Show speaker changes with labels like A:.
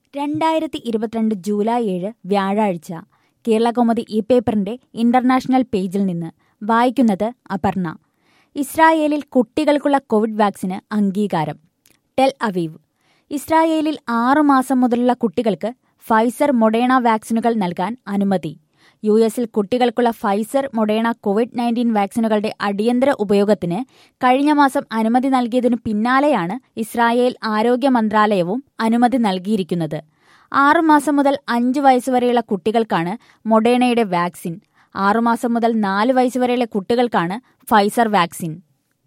A: രണ്ടായിരത്തി ഇരുപത്തിരണ്ട് ജൂലൈ ഏഴ് വ്യാഴാഴ്ച കേരളകൗമുദി ഈ പേപ്പറിന്റെ ഇന്റർനാഷണൽ പേജിൽ നിന്ന് വായിക്കുന്നത് അപർണ ഇസ്രായേലിൽ കുട്ടികൾക്കുള്ള കോവിഡ് വാക്സിന് അംഗീകാരം ടെൽ അവീവ് ഇസ്രായേലിൽ ആറുമാസം മുതലുള്ള കുട്ടികൾക്ക് ഫൈസർ മൊഡേണ വാക്സിനുകൾ നൽകാൻ അനുമതി യു എസിൽ കുട്ടികൾക്കുള്ള ഫൈസർ മൊഡേണ കോവിഡ് നയൻറ്റീൻ വാക്സിനുകളുടെ അടിയന്തര ഉപയോഗത്തിന് കഴിഞ്ഞ മാസം അനുമതി നൽകിയതിനു പിന്നാലെയാണ് ഇസ്രായേൽ ആരോഗ്യ മന്ത്രാലയവും അനുമതി നൽകിയിരിക്കുന്നത് ആറുമാസം മുതൽ അഞ്ച് വയസ്സുവരെയുള്ള കുട്ടികൾക്കാണ് മൊഡേണയുടെ വാക്സിൻ ആറുമാസം മുതൽ നാല് വയസ്സുവരെയുള്ള കുട്ടികൾക്കാണ് ഫൈസർ വാക്സിൻ